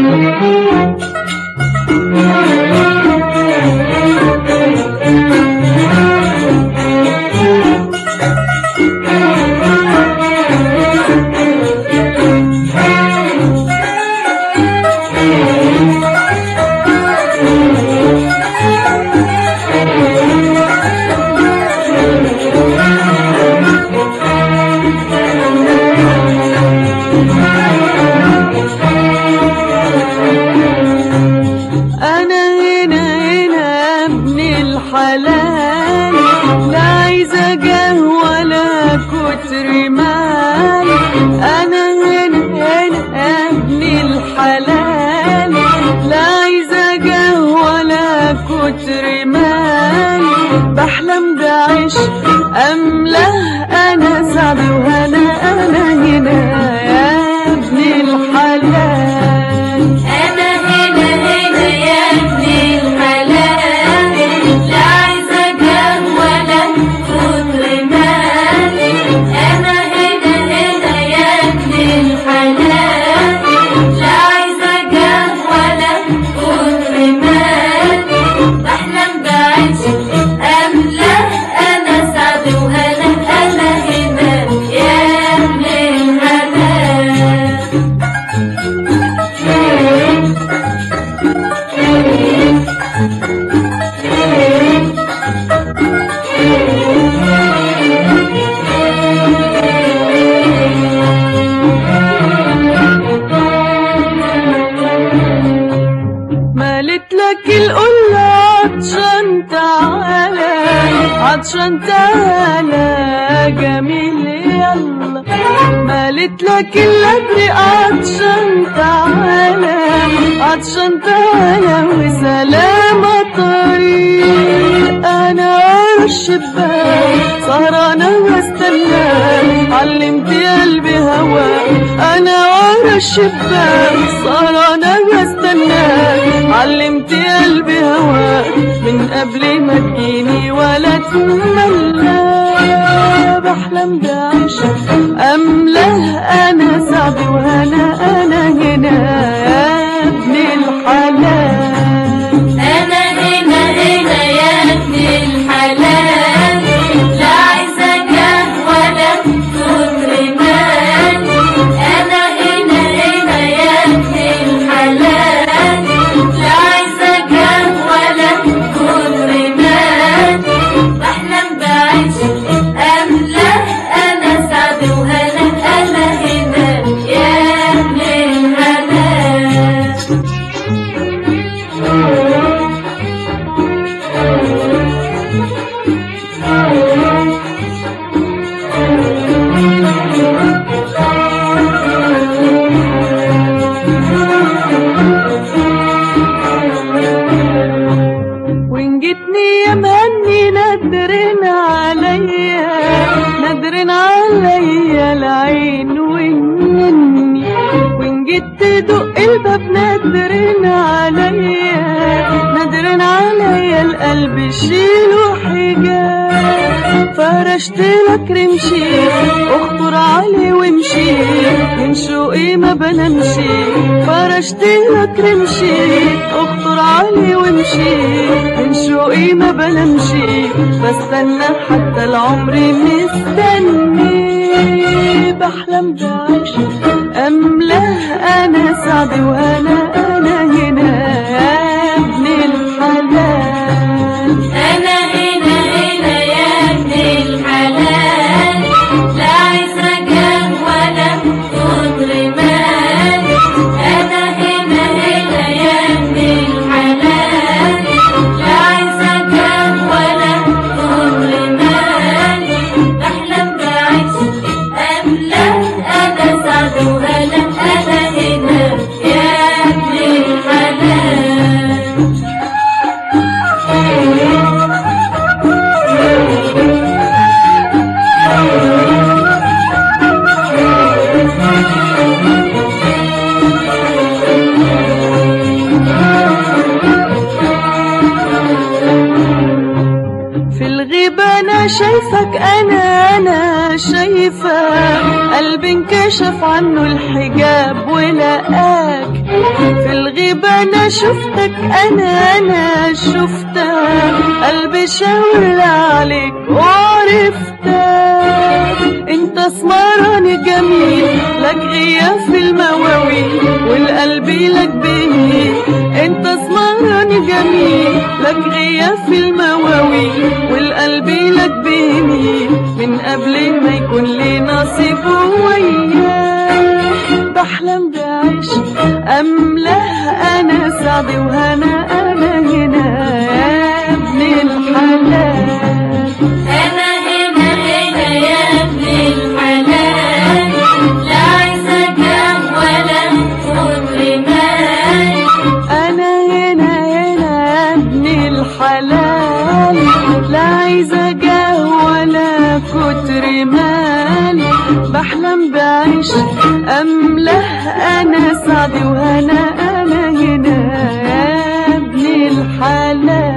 انا هنا هنا ابن الحلال لا عايزه جاه ولا كتر مال انا هنا هنا ابن الحلال لا عايزه جاه ولا كتر مال بحلم بعيش امله انا سعد وهنا انا هنا يا ابن الحلال أنا هنا هنا يا ابن الحلال لا عايزة جاه ولا كتر مال أنا هنا هنا يا ابن الحلال لا عايزة جاه ولا كتر مال بحلم بعيش أملاه أنا سعد وهنا أنا هنا يا ابن الحلال مالت لك القلة عطشان تعالى عطشان تعالى جميل يلا مالت لك الأبرق عطشان تعالى عطشان تعالى وسلام طريق أنا ورا الشباك سهرانة واستنى علمت قلبي هواك أنا ورا الشباك سهرانة واستنى علمت قلبي هواك من قبل ما تجيني ولا تملى بحلم بعيشك أمله أنا سعد وأنا أنا هنا يا ابن الحلال أنا هنا هنا يا ابن الحلال لا عايزة جاه ولا كتر مال أنا هنا هنا يا ابن الحلال لا عايزة جاه ولا كتر مال بحلم بعيش أملاه أنا سعد وهنا أنا هنا يا ابن الحلال وإن جيتني يا مهني ندرن عليا ندرن عليا العين والنني وإن جيت تدق الباب ندرن عليا ندرن عليا القلب شيله حجاب فرشت لك رمشي اخطر علي وامشي من شوقي ما بنمشي فرشت لك رمشي اخطر علي وامشي من شوقي ما بنمشي بستنى حتى العمر مستني بحلم بعيشك املاه انا سعدي وانا انا هنا يا ابن الحلال أنا هنا هنا يا ابن الحلال لا عايزة جاه ولا كتر مال أنا هنا هنا يا ابن الحلال لا عايزة جاه ولا كتر مال بحلم بعيش أملاه أنا سعد وهلا أنا هنا يا ابن الحلال في الغيبة أنا شايفك أنا أنا شايفة قلبي انكشف عنه الحجاب ولقاك في الغريب انا شفتك انا انا شفتك قلبي شاور عليك وعرفتك انت اسمراني جميل لك غياب في المواويل والقلب لك بهيل انت اسمراني جميل لك غياب في المواويل والقلب لك بهيل من قبل ما يكون لي نصيب وياك بحلم بعيش أملاه أنا سعد وهنا أنا هنا يا ابن الحلال أنا هنا هنا يا ابن الحلال لا عايزة كام ولا كتر مال أنا هنا هنا يا ابن الحلال لا عايزة جاه ولا كتر مال بحلم بعيش أملاه أنا سعد وهنا أنا هنا يا ابن الحلال